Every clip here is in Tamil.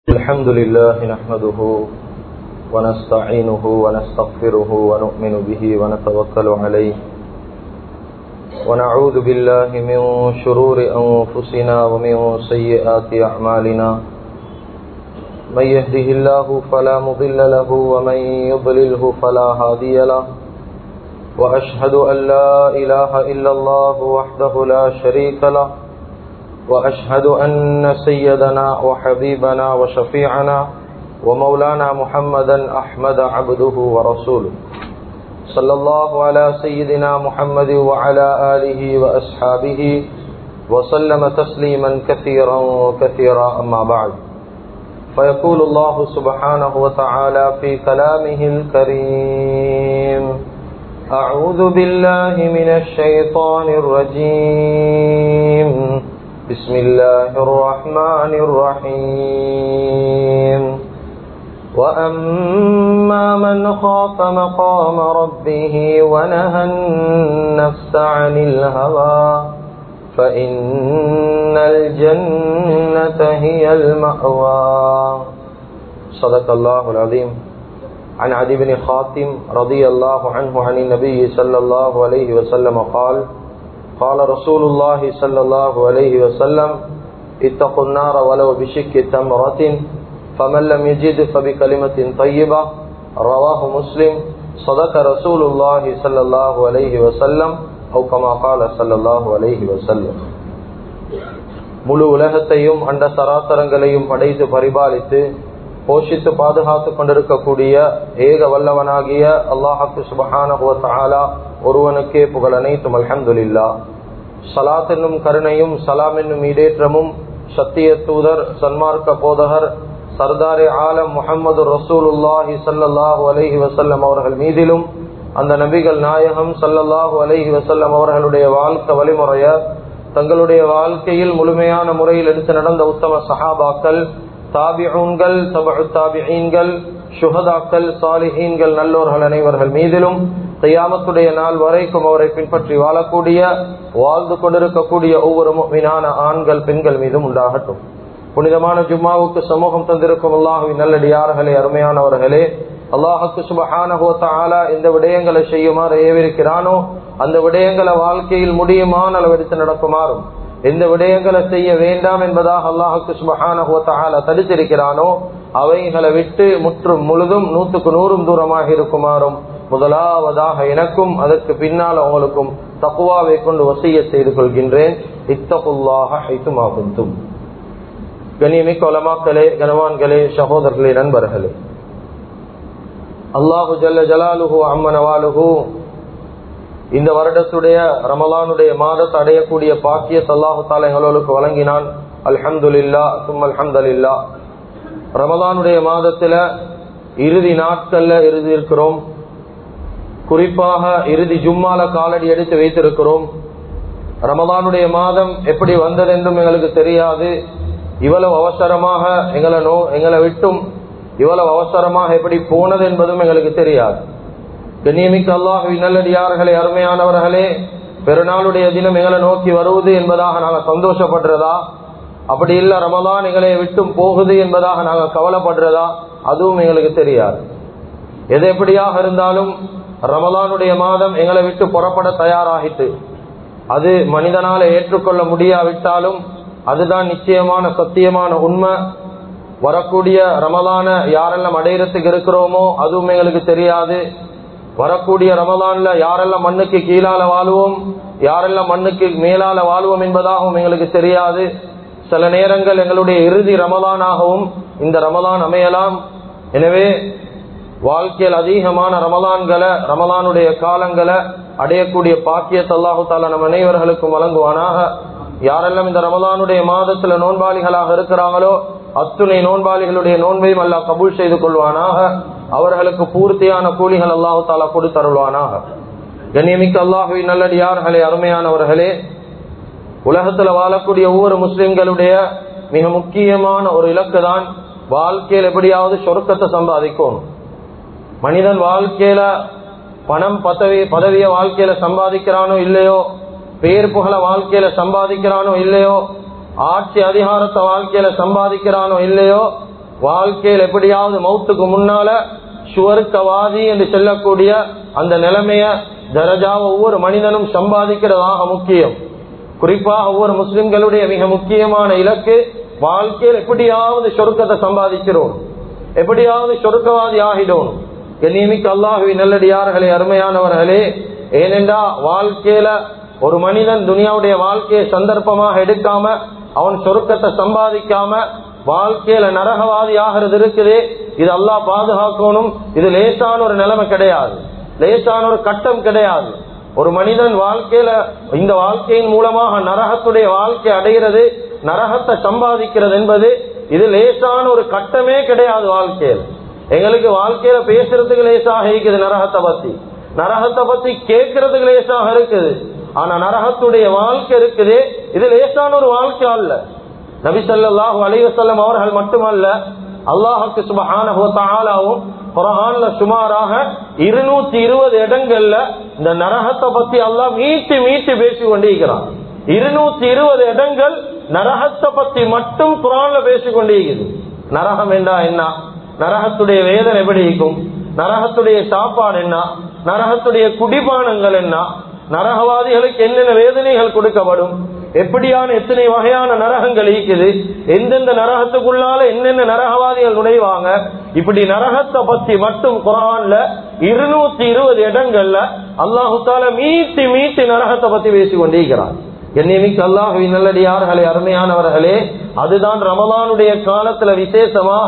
الحمد لله نحمده ونستعينه ونستغفره ونؤمن به ونتوكل عليه ونعوذ بالله من شرور أنفسنا ومن سيئات أعمالنا من يهده الله فلا مضل له ومن يضلله فلا هادي له وأشهد أن لا إله إلا الله وحده لا شريك له وأشهد أن سيدنا وحبيبنا وشفيعنا ومولانا محمدا أحمد عبده ورسوله صلى الله على سيدنا محمد وعلى آله وأصحابه وسلم تسليما كثيرا كثيرا أما بعد فيقول الله سبحانه وتعالى في كلامه الكريم أعوذ بالله من الشيطان الرجيم بسم الله الرحمن الرحيم وأما من خاف مقام ربه ونهى النفس عن الهوى فإن الجنة هي المأوى صدق الله العظيم عن عدي بن خاتم رضي الله عنه عن النبي صلى الله عليه وسلم قال قال رسول الله صلى الله عليه وسلم اتقوا النار ولو بشك تمرة فمن لم يجد فبكلمة طيبة رواه مسلم صدق رسول الله صلى الله عليه وسلم أو كما قال صلى الله عليه وسلم முழு உலகத்தையும் அண்ட சராசரங்களையும் படைத்து பரிபாலித்து போஷித்து பாதுகாத்து கொண்டிருக்கக்கூடிய ஏக வல்லவனாகிய அல்லாஹாக்கு சுபஹான ஒருவனுக்கே புகழ் அனைத்தும் அல்ஹம்துல்லா சலாத் என்னும் கருணையும் சலாம் என்னும் ஈடேற்றமும் சத்திய தூதர் சன்மார்க்க போதகர் சர்தாரே ஆலம் முகமது ரசூலுல்லாஹி சல்லாஹூ அலஹி வசல்லம் அவர்கள் மீதிலும் அந்த நபிகள் நாயகம் சல்லல்லாஹூ அலஹி வசல்லம் அவர்களுடைய வாழ்க்கை வழிமுறைய தங்களுடைய வாழ்க்கையில் முழுமையான முறையில் எடுத்து நடந்த உத்தம சஹாபாக்கள் தாபிஊன்கள் தபு தாபிஈன்கள் சுகதாக்கள் சாலிஹீன்கள் நல்லோர்கள் அனைவர்கள் மீதிலும் கையாமத்துடைய நாள் வரைக்கும் அவரை பின்பற்றி வாழக்கூடிய வாழ்ந்து கொண்டிருக்கக்கூடிய ஒவ்வொரு மீனான ஆண்கள் பெண்கள் மீதும் உண்டாகட்டும் புனிதமான ஜும்மாவுக்கு சமூகம் தந்திருக்கும் அல்லாஹுவின் நல்லடியார்களே அருமையானவர்களே அல்லாஹுக்கு சுபஹானா எந்த விடயங்களை செய்யுமாறு ஏவிருக்கிறானோ அந்த விடயங்களை வாழ்க்கையில் முடியுமான அளவெடுத்து நடக்குமாறும் எந்த விடயங்களை செய்ய வேண்டாம் என்பதாக அல்லாஹுக்கு சுபஹான தடுத்திருக்கிறானோ அவைகளை விட்டு முற்றும் முழுதும் நூற்றுக்கு நூறும் தூரமாக இருக்குமாறும் முதலாவதாக எனக்கும் அதற்கு பின்னால் அவங்களுக்கும் தக்குவாவை கொண்டு வசிய செய்து கொள்கின்றேன் இத்தகுல்லாக ஐத்துமாகுந்தும் கனியமிக்க ஒலமாக்களே கனவான்களே சகோதரர்களே நண்பர்களே அல்லாஹு ஜல்ல ஜலாலுஹு அம்மனவாலுஹு இந்த வருடத்துடைய ரமலானுடைய மாதத்தை அடையக்கூடிய பாக்கிய சல்லாஹு தாலா எங்களுக்கு வழங்கினான் அல்ஹம்துல்லா சும் அல்ஹம்துல்லா ரமலானுடைய மாதத்துல இறுதி நாட்கள்ல இறுதி இருக்கிறோம் குறிப்பாக இறுதி ஜும்மால காலடி எடுத்து வைத்திருக்கிறோம் ரமலானுடைய மாதம் எப்படி வந்தது என்றும் எங்களுக்கு தெரியாது இவ்வளவு அவசரமாக எங்களை நோ எங்களை விட்டும் இவ்வளவு அவசரமாக எப்படி போனது என்பதும் எங்களுக்கு தெரியாது கண்ணியமிக்க அல்லாஹுவி நல்லடியார்களே அருமையானவர்களே பெருநாளுடைய தினம் எங்களை நோக்கி வருவது என்பதாக நாங்கள் சந்தோஷப்படுறதா அப்படி இல்ல ரமதான் எங்களை விட்டும் போகுது என்பதாக நாங்கள் கவலைப்படுறதா அதுவும் எங்களுக்கு தெரியாது எது எப்படியாக இருந்தாலும் ரமலானுடைய மாதம் எங்களை விட்டு புறப்பட தயாராகிட்டு அது மனிதனால ஏற்றுக்கொள்ள முடியாவிட்டாலும் அதுதான் நிச்சயமான சத்தியமான உண்மை வரக்கூடிய ரமலான யாரெல்லாம் அடையிறதுக்கு இருக்கிறோமோ அதுவும் எங்களுக்கு தெரியாது வரக்கூடிய ரமலான்ல யாரெல்லாம் மண்ணுக்கு கீழால வாழ்வோம் யாரெல்லாம் மண்ணுக்கு மேலால வாழ்வோம் என்பதாகவும் எங்களுக்கு தெரியாது சில நேரங்கள் எங்களுடைய இறுதி ரமலானாகவும் இந்த ரமலான் அமையலாம் எனவே வாழ்க்கையில் அதிகமான ரமலான்களை ரமலானுடைய காலங்களை அடையக்கூடிய பாக்கியத்தை அல்லாஹு தாலா நம் அனைவர்களுக்கும் வழங்குவானாக யாரெல்லாம் இந்த ரமலானுடைய மாதத்துல நோன்பாளிகளாக இருக்கிறாங்களோ அத்துணை நோன்பாளிகளுடைய நோன்பையும் அல்லா கபூல் செய்து கொள்வானாக அவர்களுக்கு பூர்த்தியான கூலிகள் அல்லாஹு தாலா கொடுத்தருள்வானாக கண்ணியமிக்க அல்லாஹுவி நல்லடியார்களே அருமையானவர்களே உலகத்துல வாழக்கூடிய ஒவ்வொரு முஸ்லிம்களுடைய மிக முக்கியமான ஒரு இலக்கு தான் வாழ்க்கையில் எப்படியாவது சொருக்கத்தை சம்பாதிக்கும் மனிதன் வாழ்க்கையில பணம் பதவி பதவிய வாழ்க்கையில சம்பாதிக்கிறானோ இல்லையோ பேர் புகழ வாழ்க்கையில சம்பாதிக்கிறானோ இல்லையோ ஆட்சி அதிகாரத்தை வாழ்க்கையில சம்பாதிக்கிறானோ இல்லையோ வாழ்க்கையில் எப்படியாவது மௌத்துக்கு முன்னால சுவருக்கவாதி என்று சொல்லக்கூடிய அந்த நிலைமைய தரஜாவை ஒவ்வொரு மனிதனும் சம்பாதிக்கிறதாக முக்கியம் குறிப்பாக ஒவ்வொரு முஸ்லிம்களுடைய மிக முக்கியமான இலக்கு வாழ்க்கையில் எப்படியாவது சொருக்கத்தை சம்பாதிக்கிறோம் எப்படியாவது சொருக்கவாதி ஆகிடும் கண்ணியமிக்கு அல்லாஹுவி நல்லடியார்களே அருமையானவர்களே ஏனென்றா வாழ்க்கையில ஒரு மனிதன் துனியாவுடைய வாழ்க்கையை சந்தர்ப்பமாக எடுக்காம அவன் சொருக்கத்தை சம்பாதிக்காம வாழ்க்கையில நரகவாதி ஆகிறது இருக்குது இது அல்லாஹ் பாதுகாக்கணும் இது லேசான ஒரு நிலைமை கிடையாது லேசான ஒரு கட்டம் கிடையாது ஒரு மனிதன் வாழ்க்கையில இந்த வாழ்க்கையின் மூலமாக நரகத்துடைய வாழ்க்கை அடைகிறது நரகத்தை சம்பாதிக்கிறது என்பது இது லேசான ஒரு கட்டமே கிடையாது வாழ்க்கையில் எங்களுக்கு வாழ்க்கையில பேசுறதுக்கு லேசாக இருக்குது நரகத்தை பத்தி நரகத்தை பத்தி கேட்கறதுக்கு லேசாக இருக்குது ஆனா நரகத்துடைய வாழ்க்கை இருக்குது இது லேசான ஒரு வாழ்க்கை அல்ல நபிசல்லாஹு அலைவசல்லம் அவர்கள் மட்டுமல்ல அல்லாஹுக்கு சுபஹானவும் குரான்ல சுமாராக இருநூத்தி இருபது இடங்கள்ல இந்த நரகத்தை பத்தி அல்லாஹ் மீட்டி மீட்டி பேசி கொண்டிருக்கிறான் இருநூத்தி இருபது இடங்கள் நரகத்தை பத்தி மட்டும் குரான்ல பேசி கொண்டிருக்கிறது நரகம் என்றா என்ன நரகத்துடைய வேதனை எப்படி இருக்கும் நரகத்துடைய சாப்பாடு என்ன நரகத்துடைய குடிபானங்கள் என்ன நரகவாதிகளுக்கு என்னென்ன வேதனைகள் கொடுக்கப்படும் எப்படியான எத்தனை வகையான நரகங்கள் இருக்குது எந்தெந்த நரகத்துக்குள்ளால என்னென்ன நரகவாதிகள் நுழைவாங்க இப்படி நரகத்தை பத்தி மட்டும் குரான்ல இருநூத்தி இருபது இடங்கள்ல அல்லாஹு தால மீட்டி மீட்டி நரகத்தை பத்தி பேசி கொண்டிருக்கிறான் என்னைமிக்கு அல்லாஹுவின் நல்லடியார்களே அருமையானவர்களே அதுதான் ரமலானுடைய காலத்துல விசேஷமாக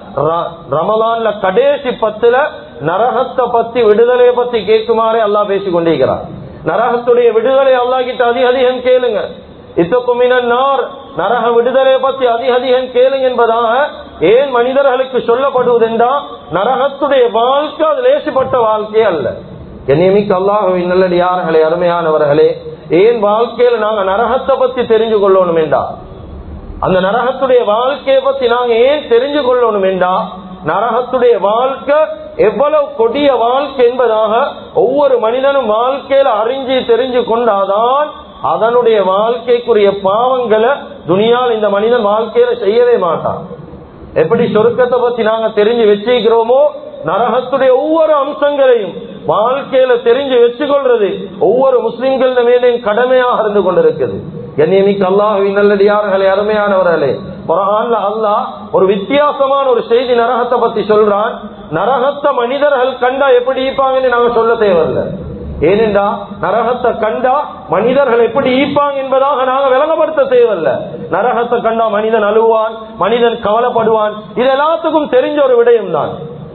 ரமலான்ல கடைசி பத்துல நரகத்தை பத்தி விடுதலை பத்தி கேட்குமாறே அல்லாஹ் பேசி கொண்டிருக்கிறார் நரகத்துடைய விடுதலை அல்லா கிட்ட அதிக அதிகம் கேளுங்க இத்தக்குமினார் நரக விடுதலை பத்தி அதிக அதிகம் கேளுங்க என்பதாக ஏன் மனிதர்களுக்கு சொல்லப்படுவதென்றா நரகத்துடைய வாழ்க்கை அது லேசுப்பட்ட வாழ்க்கை அல்ல என்னைமிக்கு அல்லாஹுவின் நல்லடியார்களே அருமையானவர்களே ஏன் வாழ்க்கையில நாங்க நரகத்தை பத்தி தெரிஞ்சு கொள்ளணும் என்றா அந்த நரகத்துடைய வாழ்க்கையை பத்தி நாங்க ஏன் தெரிஞ்சு கொள்ளணும் என்றா நரகத்துடைய வாழ்க்கை எவ்வளவு கொடிய வாழ்க்கை என்பதாக ஒவ்வொரு மனிதனும் வாழ்க்கையில அறிஞ்சு தெரிஞ்சு கொண்டாதான் அதனுடைய வாழ்க்கைக்குரிய பாவங்களை துணியால் இந்த மனிதன் வாழ்க்கையில செய்யவே மாட்டான் எப்படி சொருக்கத்தை பத்தி நாங்க தெரிஞ்சு வச்சுக்கிறோமோ நரகத்துடைய ஒவ்வொரு அம்சங்களையும் வாழ்க்கையில தெரிஞ்சு வச்சுக்கொள்றது ஒவ்வொரு முஸ்லிம்கள் மேலேயும் கடமையாக இருந்து கொண்டிருக்குது கண்ணியமிக்கு அல்லாஹுவின் நல்லடியார்களே அருமையானவர்களே குரான்ல அல்லாஹ் ஒரு வித்தியாசமான ஒரு செய்தி நரகத்தை பத்தி சொல்றான் நரகத்தை மனிதர்கள் கண்டா எப்படி ஈப்பாங்கன்னு நாங்க சொல்ல தேவையில்லை ஏனென்றா நரகத்தை கண்டா மனிதர்கள் எப்படி ஈப்பாங்க என்பதாக நாங்க விளங்கப்படுத்த தேவையில்ல நரகத்தை கண்டா மனிதன் அழுவான் மனிதன் கவலைப்படுவான் இது எல்லாத்துக்கும் தெரிஞ்ச ஒரு விடயம் தான்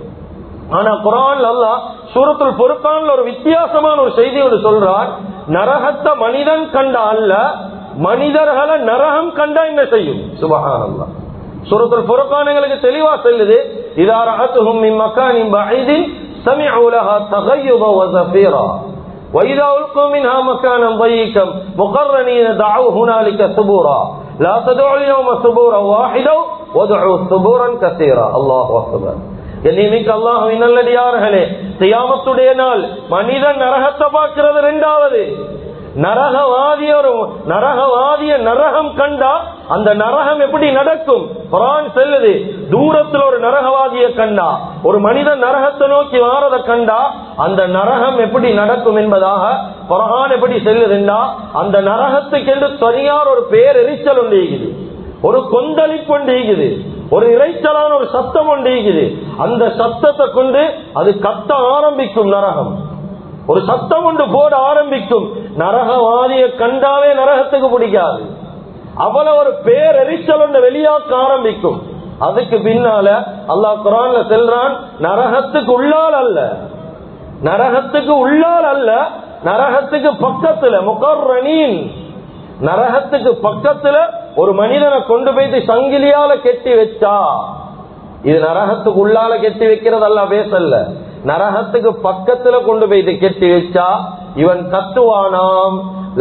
ஆனா குரான் அல்லா சூரத்துல் பொறுப்பான்ல ஒரு வித்தியாசமான ஒரு செய்தியோடு சொல்றான் நரகத்தை மனிதன் கண்டா அல்ல மனிதர்களை நரகம் கண்டா என்ன செய்யும் சுபகானல்லா சூரத்துல் பொறுப்பானங்களுக்கு தெளிவா செல்லுது இதா ரஹத்துஹும் மின் மக்கானின் பைதின் سمعوا لها تغيظا وزفيرا وإذا ألقوا منها مكانا ضيقا مقرنين دعوا هنالك ثبورا لا تدعوا اليوم ثبورا واحدا وادعوا ثبورا كثيرا الله أكبر என்னைமிக்கு அல்லாஹுவின் நல்லடியார்களே தியாமத்துடைய நாள் மனிதன் நரகத்தை பார்க்கிறது ரெண்டாவது நரகவாதிய ஒரு நரகவாதிய நரகம் கண்டா அந்த நரகம் எப்படி நடக்கும் குரான் செல்லுது தூரத்தில் ஒரு நரகவாதிய கண்டா ஒரு மனிதன் நரகத்தை நோக்கி வாரத கண்டா அந்த நரகம் எப்படி நடக்கும் என்பதாக குரான் எப்படி செல்லுதுண்டா அந்த நரகத்துக்கு என்று தனியார் ஒரு பேர் எரிச்சல் ஒன்று ஒரு கொந்தளிப்பு ஒன்று ஒரு இறைச்சலான ஒரு சத்தம் ஒன்று அந்த சத்தத்தை கொண்டு அது கத்த ஆரம்பிக்கும் நரகம் ஒரு சத்தம் ஒன்று போட ஆரம்பிக்கும் நரகவாதிய கண்டாவே நரகத்துக்கு பிடிக்காது அவ்வளவு ஒரு பேரெரிச்சல் ஒன்று வெளியாக்க ஆரம்பிக்கும் அதுக்கு பின்னால அல்லாஹ் குரான்ல செல்றான் நரகத்துக்கு உள்ளால் அல்ல நரகத்துக்கு உள்ளால் அல்ல நரகத்துக்கு பக்கத்துல முகர்ரணீன் நரகத்துக்கு பக்கத்துல ஒரு மனிதனை கொண்டு போயிட்டு சங்கிலியால கெட்டி வச்சா இது நரகத்துக்கு உள்ளால கெட்டி வைக்கிறதல்ல பேசல்ல நரகத்துக்கு பக்கத்துல கொண்டு போயிட்டு கெட்டி வச்சா இவன் கத்துவானாம்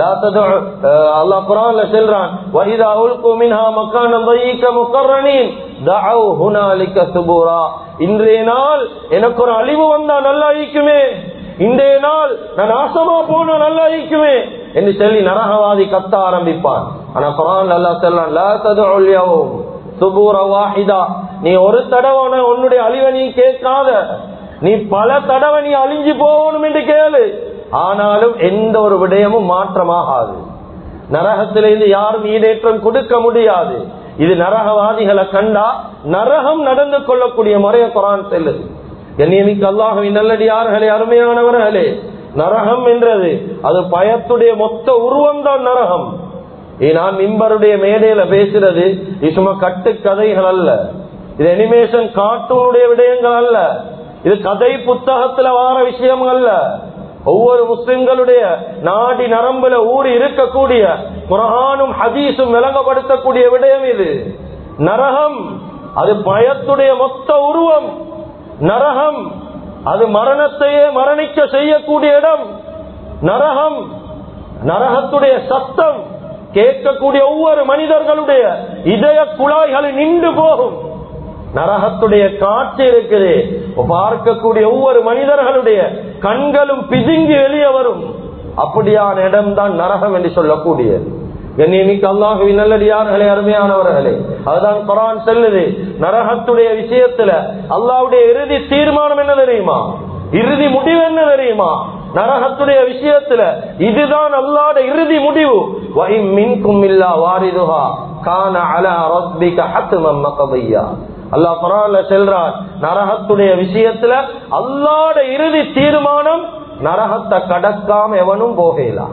அல்லாஹ் குரான்ல செல்றான் வஹிதா உல்கு மின்ஹா மக்கானம் ضيق مقرنين دعوا هنالك ثبورا இன்றைய நாள் எனக்கு ஒரு அழிவு வந்தா நல்லா இருக்குமே இன்றைய நாள் நான் நாசமா போனா நல்லா இருக்குமே என்று சொல்லி நரகவாதி கத்த ஆரம்பிப்பான் ஆனா குரான் அல்லா செல்லான் லா ததுல் யௌம் சுபூர வாஹிதா நீ ஒரு தடவை உன்னுடைய அழிவை நீ கேட்காத நீ பல தடவை நீ அழிஞ்சு போகணும் என்று கேளு ஆனாலும் எந்த ஒரு விடயமும் மாற்றமாகாது நரகத்திலிருந்து யாரும் ஈடேற்றம் கொடுக்க முடியாது இது நரகவாதிகளை கண்டா நரகம் நடந்து கொள்ளக்கூடிய முறைய குரான் செல்லுது கண்ணியமிக்கு அல்லாஹுவின் நல்லடியார்களே அருமையானவர்களே நரகம் என்றது அது பயத்துடைய மொத்த உருவம் தான் நரகம் நான் மிம்பருடைய மேடையில பேசுறது இது சும்மா கட்டு கதைகள் அல்ல இது அனிமேஷன் கார்ட்டூனுடைய விடயங்கள் அல்ல இது கதை புத்தகத்துல வார விஷயம் அல்ல ஒவ்வொரு முஸ்லிம்களுடைய நாடி நரம்புல ஊறி இருக்கக்கூடிய குரானும் ஹதீஸும் விளங்கப்படுத்தக்கூடிய விடயம் இது நரகம் அது பயத்துடைய மொத்த உருவம் நரகம் அது மரணத்தையே மரணிக்க செய்யக்கூடிய இடம் நரகம் நரகத்துடைய சத்தம் கேட்கக்கூடிய ஒவ்வொரு மனிதர்களுடைய இதய குழாய்கள் நின்று போகும் நரகத்துடைய காட்சி இருக்குது பார்க்கக்கூடிய ஒவ்வொரு மனிதர்களுடைய கண்களும் பிதுங்கி வெளியே வரும் அப்படியான இடம் தான் நரகம் என்று சொல்லக்கூடிய கண்ணியமிக்கு அல்லாஹுவின் நல்லடியார்களே அருமையானவர்களே அதுதான் குரான் செல்லுது நரகத்துடைய விஷயத்துல அல்லாவுடைய இறுதி தீர்மானம் என்ன தெரியுமா இறுதி முடிவு என்ன தெரியுமா நரகத்துடைய விஷயத்துல இதுதான் அல்லாட இறுதி முடிவு மின்கும் இல்லா வாரிதுஹா கான அலா ரப்பிக ஹத்மம் மகபையா அல்லாஹ் குரான்ல செல்றான் நரகத்துடைய விஷயத்துல அல்லாட இறுதி தீர்மானம் நரகத்தை கடக்காம எவனும் போகலாம்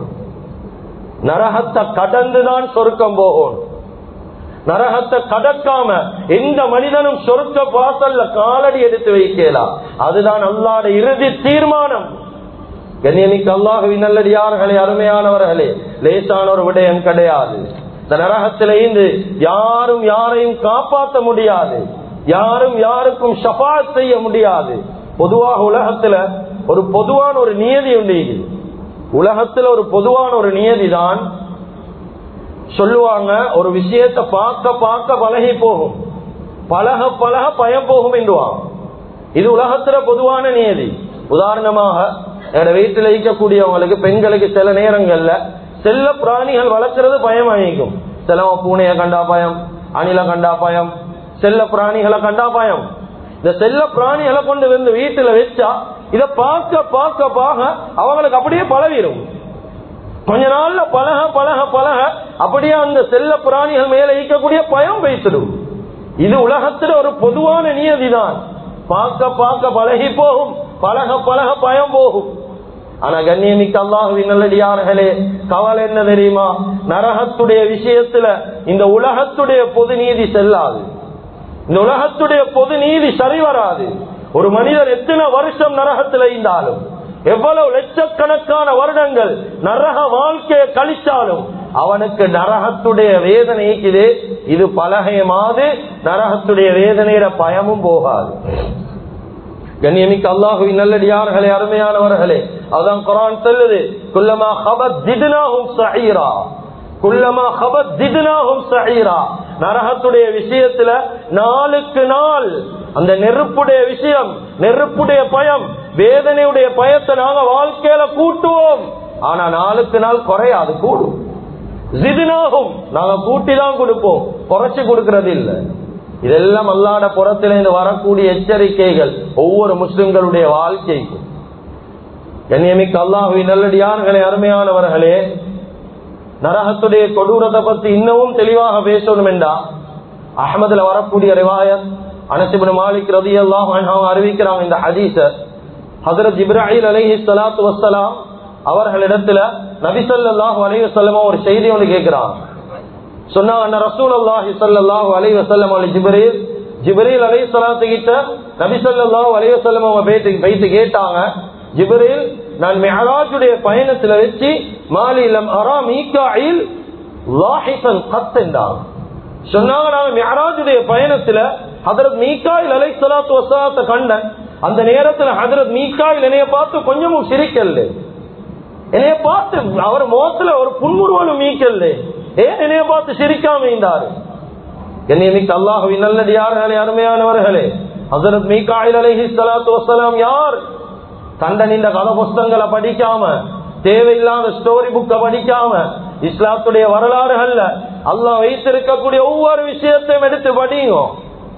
நரகத்தை கடந்துதான் சொருக்கம் போகும் நரகத்தை கடக்காம எந்த மனிதனும் சொருக்க வாசல்ல காலடி எடுத்து வைக்கலாம் அதுதான் அல்லாட இறுதி தீர்மானம் கண்ணியமிக்கு அல்லாஹுவின் நல்லடியார்களே அருமையானவர்களே லேசான ஒரு விடயம் கிடையாது இந்த நரகத்திலிருந்து யாரும் யாரையும் காப்பாற்ற முடியாது யாரும் யாருக்கும் ஷபா செய்ய முடியாது பொதுவாக உலகத்துல ஒரு பொதுவான ஒரு நியதி உண்டு உலகத்துல ஒரு பொதுவான ஒரு நியதி தான் சொல்லுவாங்க ஒரு விஷயத்தை பார்க்க பார்க்க பழகி போகும் பழக பழக பயம் போகும் என்றுவாங்க இது உலகத்துல பொதுவான நியதி உதாரணமாக என்னோட வீட்டில் இருக்கக்கூடியவங்களுக்கு பெண்களுக்கு சில நேரங்கள்ல செல்ல பிராணிகள் வளர்க்கறது பயம் அழிக்கும் சிலவ பூனைய கண்டா பயம் அணில கண்டா பயம் செல்ல பிராணிகளை கண்டா பயம் இந்த செல்ல பிராணிகளை கொண்டு வந்து வீட்டுல வச்சா இத பார்க்க பார்க்க பார்க்க அவங்களுக்கு அப்படியே பழவிடும் கொஞ்ச நாள்ல பழக பழக பழக அப்படியே அந்த செல்ல பிராணிகள் மேல ஈக்கக்கூடிய பயம் வைத்திடும் இது உலகத்துல ஒரு பொதுவான நியதி தான் பார்க்க பார்க்க பழகி போகும் பழக பழக பயம் போகும் ஆனா கண்ணியமிக்க அல்லாஹுவின் நல்லடியார்களே கவலை என்ன தெரியுமா நரகத்துடைய விஷயத்துல இந்த உலகத்துடைய பொது நீதி செல்லாது இந்த உலகத்துடைய பொது நீதி சரி வராது ஒரு மனிதர் எத்தனை வருஷம் நரகத்தில் இருந்தாலும் எவ்வளவு லட்சக்கணக்கான வருடங்கள் நரக வாழ்க்கையை கழிச்சாலும் அவனுக்கு நரகத்துடைய வேதனை இது இது பலகையமாது நரகத்துடைய வேதனையில பயமும் போகாது கண்ணியமிக்க அல்லாஹுவின் நல்லடியார்களே அருமையானவர்களே அதான் குரான் சொல்லுது குல்லமா ஹபத் திதுனாகும் சஹீரா குல்லமா ஹபத் திதுனாகும் சஹீரா நரகத்துடைய விஷயத்துல நாளுக்கு நாள் அந்த நெருப்புடைய விஷயம் நெருப்புடைய பயம் வேதனையுடைய பயத்தை நாங்க வாழ்க்கையில கூட்டுவோம் ஆனா நாளுக்கு நாள் குறையாது கூடும் ஜிதுனாகும் நாங்க கூட்டி தான் கொடுப்போம் குறைச்சு கொடுக்கறது இல்லை இதெல்லாம் அல்லாட புறத்திலிருந்து வரக்கூடிய எச்சரிக்கைகள் ஒவ்வொரு முஸ்லிம்களுடைய வாழ்க்கைக்கும் கண்ணியமிக்க அல்லாஹுவின் நல்லடியார்களே அருமையானவர்களே நரகத்துடைய கொடூரத்தை பத்தி இன்னமும் தெளிவாக பேசணும் என்றா அகமதுல வரக்கூடிய ரிவாயத் அனசிபின் மாலிக் ரதி அல்லாஹ் அறிவிக்கிறாங்க இந்த ஹதீச ஹசரத் இப்ராஹிம் அலஹி சலாத்து வசலாம் அவர்களிடத்துல நபிசல்லாஹு அலைவசல்லமா ஒரு செய்தி ஒன்று கேட்கிறான் சொன்னாங்க ரசூல் அல்லாஹி சல்லாஹு அலை வசல்லம் அலி ஜிபரீல் ஜிபரீல் அலை சலாத்து கிட்ட நபி சொல்லாஹு அலை வசல்லம் அவங்க பேத்து வைத்து கேட்டாங்க ஜிபரீல் நான் மெஹராஜுடைய பயணத்துல வச்சு மாலிலம் அரா மீகாயில் லாஹிசன் கத் என்றாங்க சொன்னாங்க நாங்க மெஹராஜுடைய பயணத்துல ஹதரத் மீகாயில் அலை சலாத்து வசலாத்தை கண்டேன் அந்த நேரத்துல ஹதரத் மீகாயில் என்னைய பார்த்து கொஞ்சமும் சிரிக்கல என்னைய பார்த்து அவர் முகத்துல ஒரு புன்முறுவலும் மீக்கல்ல ஏன் என்னைய பார்த்து சிரிக்காம இருந்தாரு என்னை மிக்க அல்லாஹுவின் நல்லடியார்களே அருமையானவர்களே ஹசரத் மீகாயில் அலஹி சலாத்து வசலாம் யார் தண்டனின் கத புஸ்தங்களை படிக்காம தேவையில்லாத ஸ்டோரி புக்க படிக்காம இஸ்லாத்துடைய வரலாறுகள்ல அல்லாஹ் வைத்திருக்கக்கூடிய ஒவ்வொரு விஷயத்தையும் எடுத்து படிங்க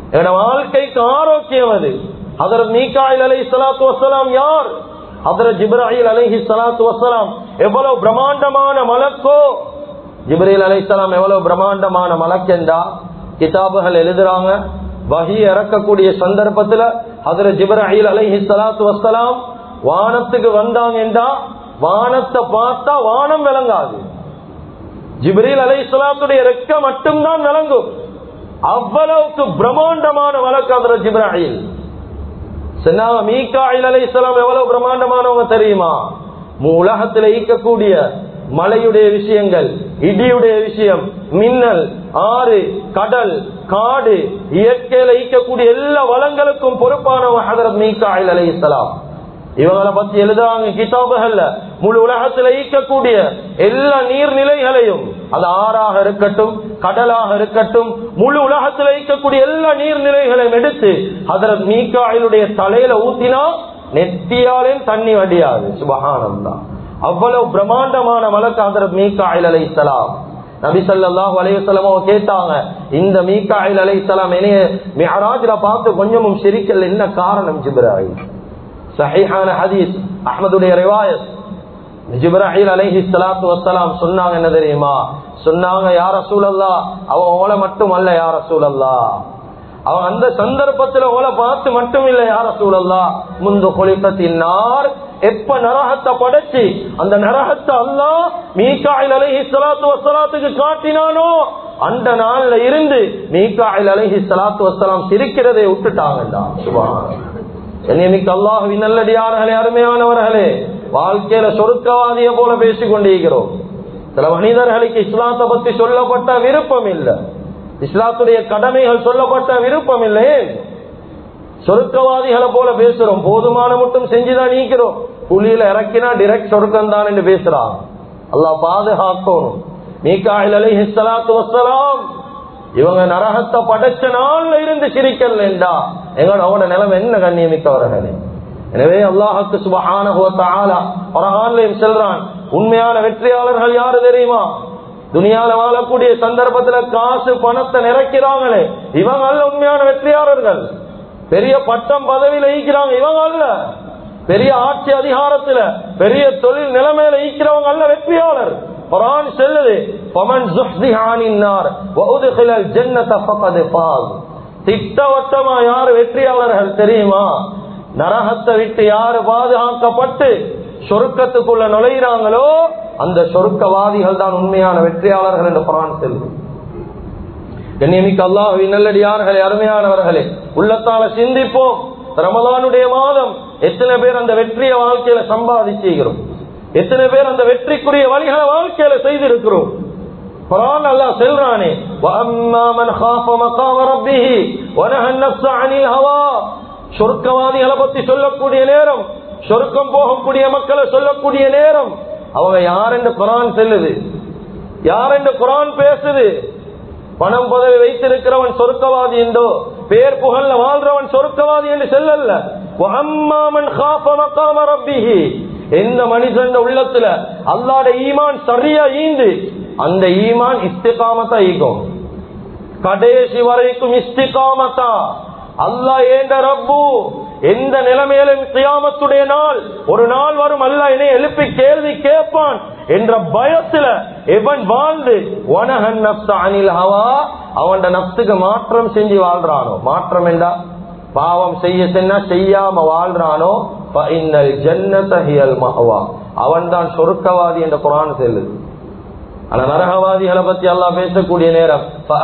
எங்களோட வாழ்க்கைக்கு ஆரோக்கியம் அது அதர் மீகாயில் அலை சலாத்து வசலாம் யார் அதர் ஜிப்ராஹில் அலைஹி சலாத்து வசலாம் எவ்வளவு பிரம்மாண்டமான மலக்கோ ஜிப்ரீல் அலைசலாம் எவ்வளவு பிரம்மாண்டமான மலக்கெண்டா கிதாபுகள் எழுதுறாங்க வகி இறக்கக்கூடிய சந்தர்ப்பத்துல அதுல ஜிப்ராஹில் அலைஹி சலாத்து வசலாம் வானத்துக்கு வந்தாங்கன்றா வானத்தை பார்த்தா வானம் விளங்காது ஜிப்ரீல் அலை சலாத்துடைய ரெக்க மட்டும்தான் விளங்கும் அவ்வளவுக்கு பிரம்மாண்டமான வழக்கு அதுல ஜிப்ராஹில் சொன்னாங்க மீகாயில் அலை எவ்வளவு பிரம்மாண்டமானவங்க தெரியுமா உலகத்தில் ஈக்கக்கூடிய மலையுடைய விஷயங்கள் இடியுடைய விஷயம் மின்னல் ஆறு கடல் காடு இயற்கையில ஈக்கக்கூடிய எல்லா வளங்களுக்கும் பொறுப்பானவங்க ஹதரத் மீகாயில் அலை இவங்களை பத்தி எழுதுறாங்க கிதாபுகள்ல முழு உலகத்துல ஈக்கக்கூடிய எல்லா நீர்நிலைகளையும் அது ஆறாக இருக்கட்டும் கடலாக இருக்கட்டும் முழு உலகத்துல ஈக்கக்கூடிய எல்லா நீர்நிலைகளையும் எடுத்து அதற்கு மீக்காயிலுடைய தலையில ஊத்தினா நெத்தியாலே தண்ணி வடியாது சுபகானம் தான் அவ்வளவு பிரம்மாண்டமான மலக்கு அதற்கு மீக்காயில் அலை சலாம் நபி சல்லாஹ் அலையசலமோ கேட்டாங்க இந்த மீக்காயில் அலை சலாம் என்னைய மிஹராஜ்ல பார்த்து கொஞ்சமும் சிரிக்கல் என்ன காரணம் ஜிப்ராஹிம் சஹிஹான ஹதீஸ் அஹமதுடைய ரிவாயத் ஜிப்ராஹில் அலைஹி ஸலாத்து வஸ்ஸலாம் சொன்னாங்க என்ன தெரியுமா சொன்னாங்க யார் ரசூலல்லா அவ ஓலை மட்டும் அல்ல யார் ரசூலல்லா அவன் அந்த சந்தர்ப்பத்துல ஓலை பார்த்து மட்டும் இல்ல யார் ரசூலல்லா முந்து கொலித்தத்தினார் எப்ப நரகத்தை படைச்சு அந்த நரகத்தை அல்லா மீகாயில் அலைஹி ஸலாத்து வஸ்ஸலாத்துக்கு காட்டினானோ அந்த நாள்ல இருந்து மீகாயில் அலைஹி ஸலாத்து வஸ்ஸலாம் சிரிக்கிறதை விட்டுட்டாங்கடா சுபஹானல்லாஹ் என்னைமிக்க அல்லாஹுவின் நல்லடியார்களே அருமையானவர்களே வாழ்க்கையில சொருக்கவாதிய போல பேசிக் கொண்டிருக்கிறோம் சில மனிதர்களுக்கு இஸ்லாத்தை பத்தி சொல்லப்பட்ட விருப்பம் இல்லை இஸ்லாத்துடைய கடமைகள் சொல்லப்பட்ட விருப்பம் இல்லை சொருக்கவாதிகளை போல பேசுறோம் போதுமான மட்டும் செஞ்சுதான் நீக்கிறோம் புலியில இறக்கினா டிரெக்ட் சொருக்கம் தான் என்று பேசுறான் அல்லாஹ் பாதுகாக்கணும் மீகாயில் அலைஹி ஸலாத்து வஸ்ஸலாம் இவங்க நரகத்தை படைச்ச நாள்ல இருந்து சிரிக்கலண்டா எங்களோட அவட நிலைமை என்ன கண்ணியமிக்கவர்களே எனவே அல்லாஹுக்கு சுபஹான குரான்லயும் செல்றான் உண்மையான வெற்றியாளர்கள் யாரு தெரியுமா துனியால வாழக்கூடிய சந்தர்ப்பத்துல காசு பணத்தை நிறைக்கிறாங்களே இவங்க அல்ல உண்மையான வெற்றியாளர்கள் பெரிய பட்டம் பதவியில ஈக்கிறாங்க இவங்க அல்ல பெரிய ஆட்சி அதிகாரத்துல பெரிய தொழில் நிலைமையில ஈக்கிறவங்க அல்ல வெற்றியாளர் குரான் செல்லுது பமன் ஜுஹ்திஹானின்னார் வஉதுகிலல் ஜன்னத ஃபகத் ஃபாஸ் திட்டவட்டமா யார் வெற்றியாளர்கள் தெரியுமா நரகத்தை விட்டு யாரு பாதுகாக்கப்பட்டு சொருக்கத்துக்குள்ள நுழைகிறாங்களோ அந்த சொருக்கவாதிகள் தான் உண்மையான வெற்றியாளர்கள் என்று குரான் செல்லுது கண்ணியமிக்க அல்லாஹுவின் நல்லடியார்களே அருமையானவர்களே உள்ளத்தால சிந்திப்போம் ரமலானுடைய மாதம் எத்தனை பேர் அந்த வெற்றிய வாழ்க்கையில சம்பாதிச்சுகிறோம் எத்தனை பேர் அந்த வெற்றிக்குரிய வழிகளை வாழ்க்கையில செய்திருக்கிறோம் குரான் அல்லாஹ் செல்றானே وَأَمَّا مَنْ خَافَ مَقَامَ رَبِّهِ وَنَهَى النَّفْسَ عَنِ الْهَوَى சொர்க்கவாதிகளை பத்தி சொல்லக்கூடிய நேரம் சொர்க்கம் போகக்கூடிய மக்களை சொல்லக்கூடிய நேரம் அவங்க யார் என்று குரான் செல்லுது யார் என்று குரான் பேசுது பணம் பதவி வைத்திருக்கிறவன் சொர்க்கவாதி என்றோ பேர் புகழ்ல வாழ்றவன் சொர்க்கவாதி என்று செல்லல்ல வஅம்மாமன் காஃப மகாம ரப்பிஹி எந்த மனிதன் உள்ளத்துல அல்லாட ஈமான் சரியா ஈந்து அந்த ஈமான் இஸ்திகாமத்தா ஈகும் கடைசி வரைக்கும் இஸ்திகாமத்தா அல்லாஹ் ஏண்ட ரப்பு எந்த நிலைமையிலும் கியாமத்துடைய நாள் ஒரு நாள் வரும் அல்ல என்னை எழுப்பி கேள்வி கேட்பான் என்ற பயத்துல எவன் வாழ்ந்து வனகன் நப்ச அனில் ஹவா அவன் நப்சுக்கு மாற்றம் செஞ்சு வாழ்றானோ மாற்றம் என்றா பாவம் செய்ய சென்னா செய்யாம வாழ்றானோ ஜன்னதஹியல் மஹவா அவன் தான் சொருக்கவாதி என்ற குரான் செல்லுது ஆனா நரகவாதிகளை பத்தி எல்லாம் பேசக்கூடிய நேரம்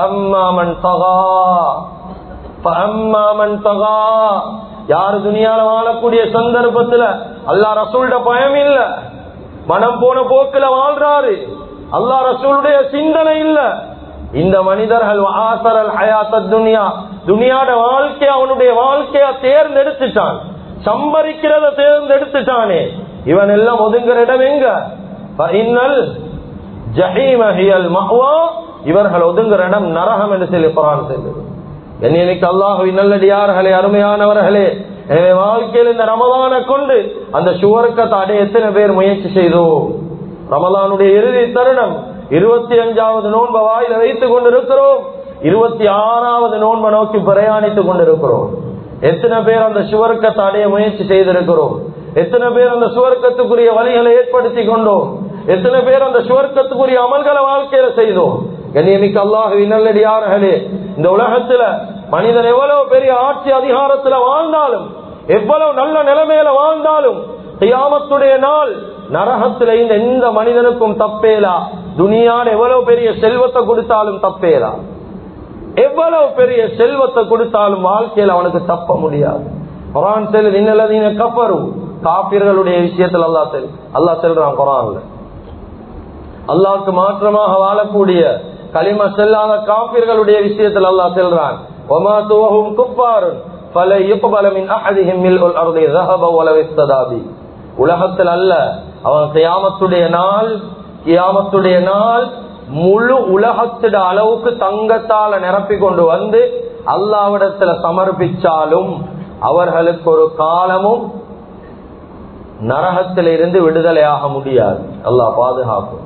யாரு துணியால வாழக்கூடிய சந்தர்ப்பத்துல அல்லா ரசூல்ட பயம் இல்ல மனம் போன போக்குல வாழ்றாரு அல்லா ரசூலுடைய சிந்தனை இல்ல இந்த மனிதர்கள் ஆசரல் ஹயாத்த துனியா துனியாட வாழ்க்கை அவனுடைய வாழ்க்கைய தேர்ந்தெடுத்துட்டான் சம்பரிக்கிறத தேர்ந்தெடுத்துட்டானே இவன் எல்லாம் ஒதுங்குற இடம் எங்க இன்னல் ஜஹீமஹியல் மஹ்வா இவர்கள் ஒதுங்குற இடம் நரகம் என்று சொல்லி குரான் சொல்லுது என்னைக்கு அல்லாஹு நல்லடியார்களே அருமையானவர்களே எனவே வாழ்க்கையில் இந்த ரமதான கொண்டு அந்த சுவர்க்கத்தை அடைய எத்தனை பேர் முயற்சி செய்தோம் ரமலானுடைய இறுதி தருணம் இருபத்தி அஞ்சாவது நோன்ப வாயில வைத்துக் கொண்டிருக்கிறோம் இருபத்தி ஆறாவது நோன்பை நோக்கி பிரயாணித்துக் கொண்டிருக்கிறோம் எத்தனை பேர் அந்த சுவர்க்கத்தை அடைய முயற்சி செய்திருக்கிறோம் எத்தனை பேர் அந்த சுவர்க்கத்துக்குரிய வழிகளை ஏற்படுத்தி கொண்டோம் எத்தனை பேர் அந்த சுவர்க்கத்துக்குரிய அமல்களை வாழ்க்கையில செய்தோம் கண்ணியமிக்க அல்லாஹுவின் நல்லடியார்களே இந்த உலகத்துல மனிதன் எவ்வளவு பெரிய ஆட்சி அதிகாரத்துல வாழ்ந்தாலும் எவ்வளவு நல்ல நிலைமையில வாழ்ந்தாலும் தியாமத்துடைய நாள் நரகத்துல இந்த எந்த மனிதனுக்கும் தப்பேலா துனியாட எவ்வளவு பெரிய செல்வத்தை கொடுத்தாலும் தப்பேலா எவ்வளவு பெரிய செல்வத்தை கொடுத்தாலும் வாழ்க்கையில் அவனுக்கு தப்ப முடியாது குரான் செல் இன்னலதீன கப்பரு காப்பீர்களுடைய விஷயத்தில் அல்லா செல் அல்லா செல்றான் குரான்ல அல்லாவுக்கு மாற்றமாக வாழக்கூடிய களிம செல்லாத காப்பீர்களுடைய விஷயத்தில் அல்லா செல்றான் ஒமா துவகும் குப்பாருன் பல யுப்பபலமின் அஹதிஹிம் மில் அருளை ரஹப உலவிஸ்ததாபி உலகத்தில் அல்ல அவன் கியாமத்துடைய நாள் கியாமத்துடைய நாள் முழு உலகத்திட அளவுக்கு தங்கத்தால நிரப்பி கொண்டு வந்து அல்லாவிடத்துல சமர்ப்பிச்சாலும் அவர்களுக்கு ஒரு காலமும் நரகத்தில இருந்து விடுதலையாக முடியாது அல்லாஹ் பாதுகாக்கும்